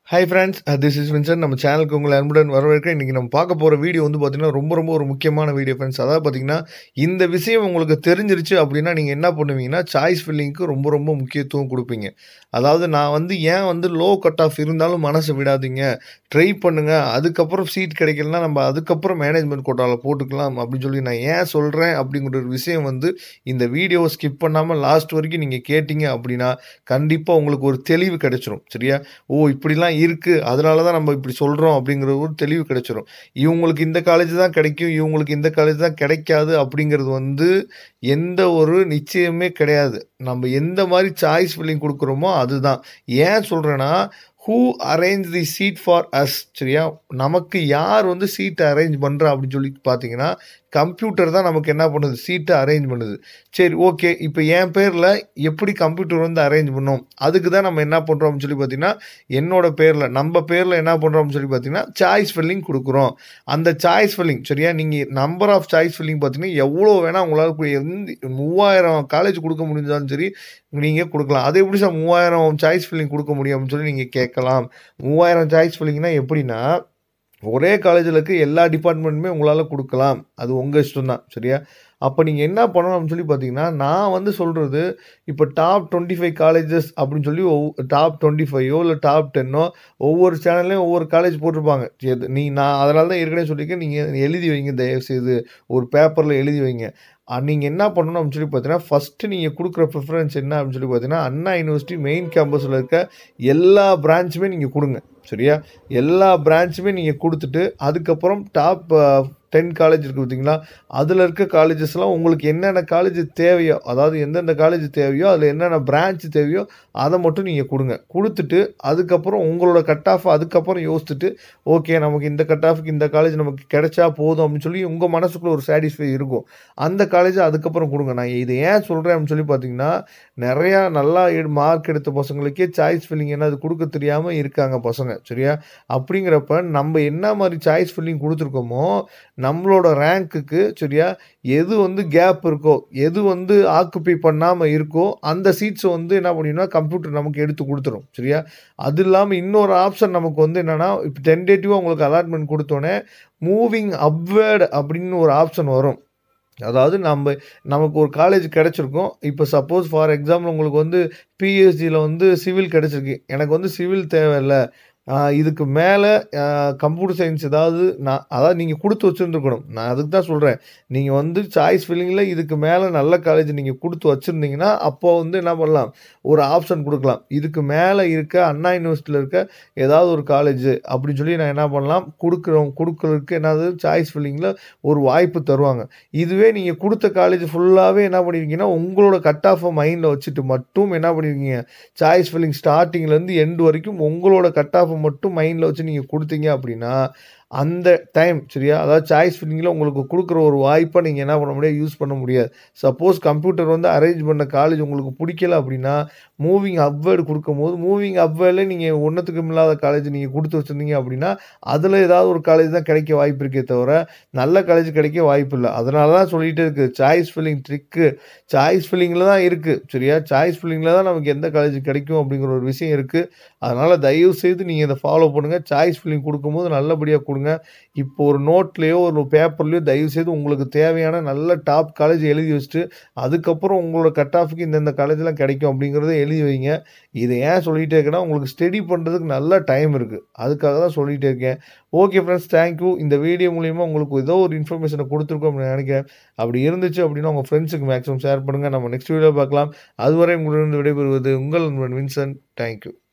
hi friends this is Vinson நம்ம சேனலுக்கு உங்களை அன்புடன் வரவேற்க இன்றைக்கி நம்ம பார்க்க போகிற வீடியோ வந்து பார்த்திங்கன்னா ரொம்ப ரொம்ப ஒரு முக்கியமான வீடியோ ஃப்ரெண்ட்ஸ் அதாவது பார்த்திங்கன்னா இந்த விஷயம் உங்களுக்கு தெரிஞ்சிருச்சு அப்படின்னா நீங்கள் என்ன பண்ணுவீங்கன்னா சாய்ஸ் ஃபில்லிங்க்கு ரொம்ப ரொம்ப முக்கியத்துவம் கொடுப்பீங்க அதாவது நான் வந்து ஏன் வந்து லோ கட் ஆஃப் இருந்தாலும் மனசை விடாதீங்க ட்ரை பண்ணுங்கள் அதுக்கப்புறம் சீட் கிடைக்கலனா நம்ம அதுக்கப்புறம் மேனேஜ்மெண்ட் கோட்டாவில் போட்டுக்கலாம் அப்படின்னு சொல்லி நான் ஏன் சொல்கிறேன் அப்படிங்கிற ஒரு விஷயம் வந்து இந்த வீடியோவை ஸ்கிப் பண்ணாமல் லாஸ்ட் வரைக்கும் நீங்கள் கேட்டிங்க அப்படின்னா கண்டிப்பாக உங்களுக்கு ஒரு தெளிவு கிடைச்சிரும் சரியா ஓ இப்படிலாம் இருக்குது அதனால தான் நம்ம இப்படி சொல்கிறோம் அப்படிங்கிற ஒரு தெளிவு கிடைச்சிரும் இவங்களுக்கு இந்த காலேஜ் தான் கிடைக்கும் இவங்களுக்கு இந்த காலேஜ் தான் கிடைக்காது அப்படிங்கிறது வந்து எந்த ஒரு நிச்சயமே கிடையாது நம்ம எந்த மாதிரி சாய்ஸ் ஃபில்லிங் கொடுக்குறோமோ அதுதான் ஏன் சொல்கிறேன்னா who arrange the seat for us சரியா நமக்கு யார் வந்து சீட்டை அரேஞ்ச் பண்ணுறா அப்படின்னு சொல்லி பார்த்தீங்கன்னா கம்ப்யூட்டர் தான் நமக்கு என்ன பண்ணுது சீட்டை அரேஞ்ச் பண்ணுது சரி ஓகே இப்போ என் பேரில் எப்படி கம்ப்யூட்டர் வந்து அரேஞ்ச் பண்ணோம் அதுக்கு தான் நம்ம என்ன பண்ணுறோம் அப்படின்னு சொல்லி பார்த்தீங்கன்னா என்னோட பேரில் நம்ம பேரில் என்ன பண்ணுறோம் அப்படின்னு சொல்லி பார்த்தீங்கன்னா சாய்ஸ் ஃபில்லிங் கொடுக்குறோம் அந்த சாய்ஸ் ஃபில்லிங் சரியா நீங்கள் நம்பர் ஆஃப் சாய்ஸ் ஃபில்லிங் பார்த்தீங்கன்னா எவ்வளோ வேணால் உங்களால் எந்த மூவாயிரம் காலேஜ் கொடுக்க முடிஞ்சாலும் சரி நீங்கள் கொடுக்கலாம் அது எப்படி சார் மூவாயிரம் சாய்ஸ் ஃபில்லிங் கொடுக்க முடியும் அப்படின்னு சொல்லி நீங்கள் கேட்கலாம் மூவாயிரம் சாய்ஸ் ஃபில்லிங்னா எப்படின்னா ஒரே காலேஜில் இருக்க எல்லா டிபார்ட்மெண்ட்டுமே உங்களால் கொடுக்கலாம் அது உங்கள் இஷ்டம் தான் சரியா அப்போ நீங்கள் என்ன பண்ணணும் அப்படின்னு சொல்லி பார்த்தீங்கன்னா நான் வந்து சொல்கிறது இப்போ டாப் டுவெண்ட்டி ஃபைவ் காலேஜஸ் அப்படின்னு சொல்லி ஒவ் டாப் டுவெண்ட்டி ஃபைவோ இல்லை டாப் டென்னோ ஒவ்வொரு சேனல்லையும் ஒவ்வொரு காலேஜ் போட்டிருப்பாங்க எது நீ நான் அதனால தான் ஏற்கனவே சொல்லியிருக்கேன் நீங்கள் எழுதி வைங்க தயவுசெய்து ஒரு பேப்பரில் எழுதி வைங்க நீங்கள் என்ன பண்ணணும் அப்படின்னு சொல்லி பார்த்தீங்கன்னா ஃபஸ்ட்டு நீங்கள் கொடுக்குற ப்ரிஃபரன்ஸ் என்ன அப்படின்னு சொல்லி பார்த்தீங்கன்னா அண்ணா யூனிவர்சிட்டி மெயின் கேம்பஸில் இருக்க எல்லா பிரான்ச்சுமே நீங்கள் கொடுங்க சரியா எல்லா பிரான்ச்சுமே நீங்கள் கொடுத்துட்டு அதுக்கப்புறம் டாப் டென் காலேஜ் இருக்குது பார்த்தீங்களா அதில் இருக்க காலேஜஸ்லாம் உங்களுக்கு என்னென்ன காலேஜ் தேவையோ அதாவது எந்தெந்த காலேஜ் தேவையோ அதில் என்னென்ன பிரான்ச் தேவையோ அதை மட்டும் நீங்கள் கொடுங்க கொடுத்துட்டு அதுக்கப்புறம் உங்களோட கட் ஆஃப் அதுக்கப்புறம் யோசிச்சுட்டு ஓகே நமக்கு இந்த கட் ஆஃப்க்கு இந்த காலேஜ் நமக்கு கிடைச்சா போதும் அப்படின்னு சொல்லி உங்கள் மனசுக்குள்ள ஒரு சாட்டிஸ்ஃபை இருக்கும் அந்த காலேஜை அதுக்கப்புறம் கொடுங்க நான் இதை ஏன் சொல்கிறேன் அப்படின்னு சொல்லி பார்த்தீங்கன்னா நிறையா நல்லா மார்க் எடுத்த பசங்களுக்கே சாய்ஸ் ஃபில்லிங் என்ன அது கொடுக்க தெரியாமல் இருக்காங்க பசங்க சரியா அப்படிங்கிறப்ப நம்ம என்ன மாதிரி சாய்ஸ் ஃபில்லிங் கொடுத்துருக்கோமோ நம்மளோட ரேங்க்குக்கு சரியா எது வந்து கேப் இருக்கோ எது வந்து ஆக்குப்பை பண்ணாமல் இருக்கோ அந்த சீட்ஸை வந்து என்ன பண்ணினா கம்ப்யூட்டர் நமக்கு எடுத்து கொடுத்துரும் சரியா அது இல்லாமல் இன்னொரு ஆப்ஷன் நமக்கு வந்து என்னென்னா இப்போ டென்டேட்டிவாக உங்களுக்கு அலாட்மெண்ட் கொடுத்தோன்னே மூவிங் அப்வேர்டு அப்படின்னு ஒரு ஆப்ஷன் வரும் அதாவது நம்ம நமக்கு ஒரு காலேஜ் கிடச்சிருக்கோம் இப்போ சப்போஸ் ஃபார் எக்ஸாம்பிள் உங்களுக்கு வந்து பிஎஸ்சியில் வந்து சிவில் கிடச்சிருக்கு எனக்கு வந்து சிவில் தேவையில்லை இதுக்கு மேலே கம்ப்யூட்டர் சயின்ஸ் ஏதாவது நான் அதாவது நீங்கள் கொடுத்து வச்சுருந்துருக்கணும் நான் அதுக்கு தான் சொல்கிறேன் நீங்கள் வந்து சாய்ஸ் ஃபில்லிங்கில் இதுக்கு மேலே நல்ல காலேஜ் நீங்கள் கொடுத்து வச்சுருந்தீங்கன்னா அப்போ வந்து என்ன பண்ணலாம் ஒரு ஆப்ஷன் கொடுக்கலாம் இதுக்கு மேலே இருக்க அண்ணா யூனிவர்சிட்டியில் இருக்க ஏதாவது ஒரு காலேஜ் அப்படின்னு சொல்லி நான் என்ன பண்ணலாம் கொடுக்குறோம் கொடுக்குறதுக்கு என்னது சாய்ஸ் ஃபில்லிங்கில் ஒரு வாய்ப்பு தருவாங்க இதுவே நீங்கள் கொடுத்த காலேஜ் ஃபுல்லாகவே என்ன பண்ணியிருக்கீங்கன்னா உங்களோட கட் ஆஃபை மைண்டில் வச்சுட்டு மட்டும் என்ன பண்ணியிருக்கீங்க சாய்ஸ் ஃபில்லிங் ஸ்டார்டிங்லேருந்து எண்டு வரைக்கும் உங்களோட கட் ஆஃப் மட்டும் மைண்டில் வச்சு நீங்கள் கொடுத்தீங்க அப்படின்னா அந்த டைம் சரியா அதாவது சாய்ஸ் ஃபில்லிங்கில் உங்களுக்கு கொடுக்குற ஒரு வாய்ப்பை நீங்கள் என்ன பண்ண முடியாது யூஸ் பண்ண முடியாது சப்போஸ் கம்ப்யூட்டர் வந்து அரேஞ்ச் பண்ண காலேஜ் உங்களுக்கு பிடிக்கல அப்படின்னா மூவிங் அப்வேர்டு கொடுக்கும் போது மூவிங் அப்வேர்டில் நீங்கள் ஒன்றத்துக்கும் இல்லாத காலேஜ் நீங்கள் கொடுத்து வச்சுருந்தீங்க அப்படின்னா அதில் ஏதாவது ஒரு காலேஜ் தான் கிடைக்க வாய்ப்பு இருக்கே தவிர நல்ல காலேஜ் கிடைக்க வாய்ப்பு இல்லை அதனால தான் சொல்லிகிட்டே இருக்குது சாய்ஸ் ஃபில்லிங் ட்ரிக்கு சாய்ஸ் ஃபில்லிங்கில் தான் இருக்குது சரியா சாய்ஸ் ஃபில்லிங்கில் தான் நமக்கு எந்த காலேஜ் கிடைக்கும் அப்படிங்கிற ஒரு விஷயம் இருக்குது அதனால் தயவு செய்து நீங்கள் இதை ஃபாலோ பண்ணுங்கள் சாய்ஸ் ஃபில்லிங் கொடுக்கும்போது நல்லபடியாக கொடுங்க இப்போ ஒரு நோட்லேயோ ஒரு பேப்பர்லேயோ தயவுசெய்து உங்களுக்கு தேவையான நல்ல டாப் காலேஜ் எழுதி வச்சுட்டு அதுக்கப்புறம் உங்களோட கட் ஆஃபுக்கு இந்தந்த காலேஜ்லாம் கிடைக்கும் அப்படிங்கிறத எழுதி வைங்க இதை ஏன் சொல்லிகிட்டே இருக்கேன்னா உங்களுக்கு ஸ்டடி பண்ணுறதுக்கு நல்ல டைம் இருக்குது அதுக்காக தான் சொல்லிகிட்டே இருக்கேன் ஓகே ஃப்ரெண்ட்ஸ் தேங்க்யூ இந்த வீடியோ மூலிமா உங்களுக்கு ஏதோ ஒரு இன்ஃபர்மேஷனை கொடுத்துருக்கோம் அப்படின்னு நினைக்கிறேன் அப்படி இருந்துச்சு அப்படின்னா உங்கள் ஃப்ரெண்ட்ஸுக்கு மேக்ஸிமம் ஷேர் பண்ணுங்கள் நம்ம நெக்ஸ்ட் வீடியோ பார்க்கலாம் அதுவரை உங்களிடம் விடைபெறுவது உங்கள் நண்பன் வின்சன் தேங்க்யூ